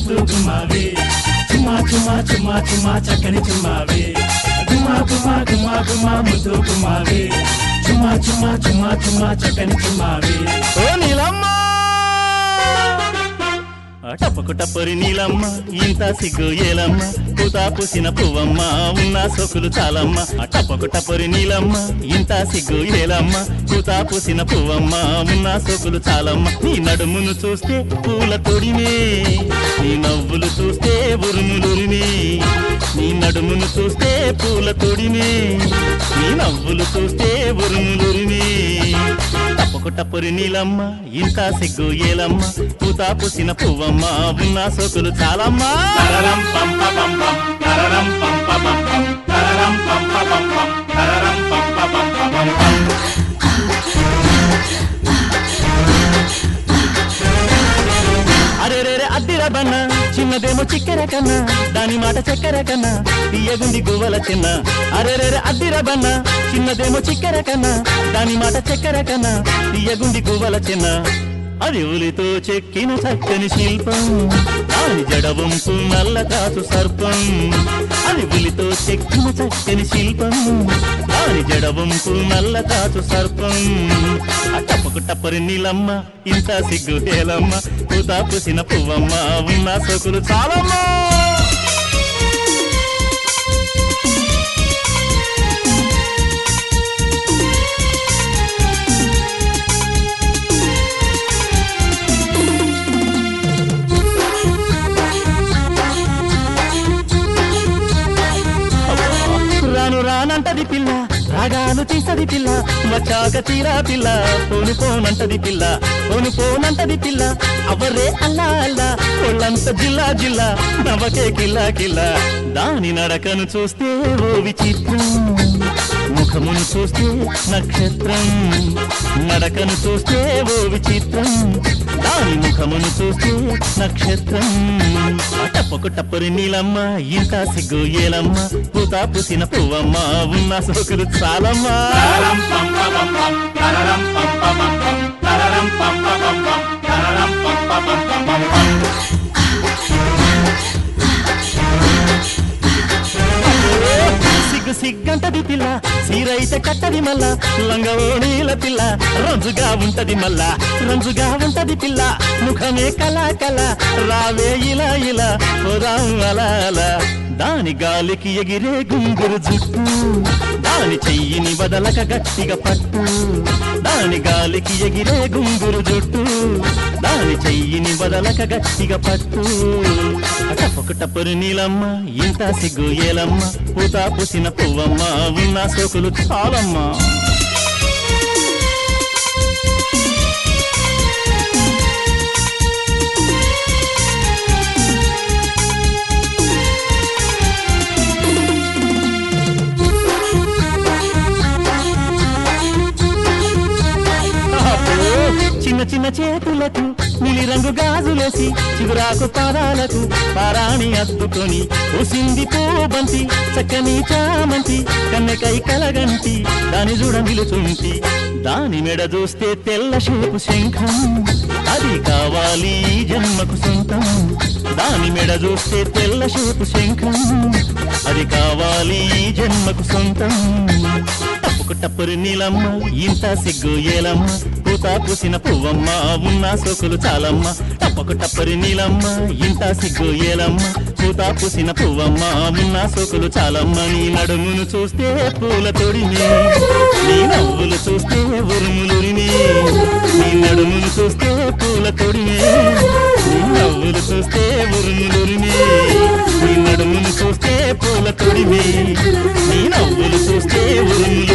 ముద్దు గుమ్మావే చుమ్మా చుమ్మా చుమ్మా చుమ్మా చక్కని చుమ్మావే గుమ్మా గుమ్మా గుమ్మా గుమ్మా ముద్దు గుమ్మావే చుమ్మా చుమ్మా చుమ్మా చుమ్మా చక్కని చుమ్మావే ఓ నీలమ్మ టప్పకు టప్పరి నీలమ్మ ఇంత సిగ్గు ఏలమ్మ పూత పూసిన పువ్వమ్మ ఉన్న సోకులు చాలమ్మ టప్పకు టప్పరి నీలమ్మ ఇంత సిగ్గు ఏలమ్మ పూత పూసిన పువ్వమ్మ ఉన్న సోకులు చాలమ్మ నీ నడుమును చూస్తే పూల తొడిమే నీ నవ్వులు చూస్తే ఉరుములురిమి నీ నడుమును చూస్తే పూల తొడిమే నీ నవ్వులు చూస్తే ఉరుములురిమి టప్పకు టప్పరి నీలమ్మ ఇంత సిగ్గు ఏలమ్మ పూత పూసిన పువ్వమ్మ ఉన్న సోకులు చాలమ్మా తరరం పంప పంపం తరరం పంప పంపం తరరం పంప పంపం తరరం పంప పంప పంపం అరే రే అద్దిర బన్న చిన్నదేమో చిక్కెర కన్నా దాని మాట చక్కెర కన్నా తీయగుండి గువ్వల చిన్న అరే రే అద్దిర బన్న చిన్నదేమో చిక్కెర కన్నా దాని మాట చక్కెర కన్నా తీయగుండి గువ్వల చిన్న అది ఉలితో చెక్కిన చక్కని శిల్పం దాని జడవంపు నల్ల కాసు సర్పం అది ఉలితో చెక్కిన చక్కని శిల్పం దాని జడవంపు నల్ల కాసు సర్పం ఆ టప్పకు టప్పరి నీలమ్మ ఇంత సిగ్గు హేలమ్మ పూత పూసిన పువ్వమ్మ ఉన్న సోకులు చాలమ్మా రాను రానంటది పిల్ల రాగాను తీసది పిల్ల వచ్చాక తీరా పిల్ల పోను పోనంటది పిల్ల పోను పోనంటది పిల్ల అవరే అల్లా అల్లా ఒళ్ళంత జిల్లా జిల్లా నవకే కిల్లా కిల్లా దాని నడకను చూస్తే ఓ విచిత్రం ముఖమును చూస్తే నక్షత్రం నడకను చూస్తే ఓ విచిత్రం దాని ముఖమును చూస్తే నక్షత్రం టప్పకు టప్పరి నీలమ్మ ఇంత సిగ్గు ఏలమ్మ పూత పూసిన పువ్వమ్మ ఉన్న సోకులు చాలమ్మా తరరం పంప పంపం తరరం పంప పంపం తరరం పంప పంపం తరరం పంప పంప పంపం సిగ్గు సిగ్గంటది పిల్ల సీరైతే కట్టది మళ్ళా లంగవోణీల పిల్ల రంజుగా ఉంటది మళ్ళా రంజుగా ఉంటది పిల్ల ముఖమే కళ కళ రావే ఇలా ఇలా పోదాం అలా అలా దాని గాలికి ఎగిరే గుంగురు జుట్టు దాని చెయ్యిని వదలక గట్టిగా పట్టు దాని గాలికి ఎగిరే గుంగురు జుట్టు దాని చెయ్యిని వదలక గట్టిగా పట్టు టప్పకు టప్పరు నీలమ్మ ఇంత సిగ్గు ఏలమ్మ పూత పూసిన పువ్వమ్మ ఉన్న సోకులు చాలమ్మా అబ్బో, చిన్న చిన్న చేతులకు నీలి రంగు గాజులేసి చిగురాకు పాదాలకు పారాణి అద్దుకొని ఉసింది పోబంతి చక్కని చామంతి కన్నెకై కలగంటి దాని చూడ నిలుచుంటి దాని మెడ చూస్తే తెల్ల షేపు శంఖం అది కావాలి ఈ జన్మకు సొంతం దాని మెడ చూస్తే తెల్ల షేపు శంఖం అది కావాలి ఈ జన్మకు సొంతం టప్పుకు టప్పురు నీలమ్మ ఇంత సిగ్గు ఏలమ్మ పూత పూసిన పువ్వమ్మ ఉన్న సోకులు చాలమ్మ టప్పకు టప్పరి నీలమ్మ ఇంత సిగ్గు ఏలమ్మ పూత పూసిన పువ్వమ్మ ఉన్న సోకులు చాలమ్మ నీ నడుమును చూస్తే పూల తొడిని నీ నవ్వులు చూస్తే ఉరుములురిని నీ నడుమును చూస్తే పూల తొడిని నీ నవ్వులు చూస్తే ఉరుములురిని నీ నడుమును చూస్తే పూల తొడిమి నీ నవ్వులు చూస్తే ఉరుములు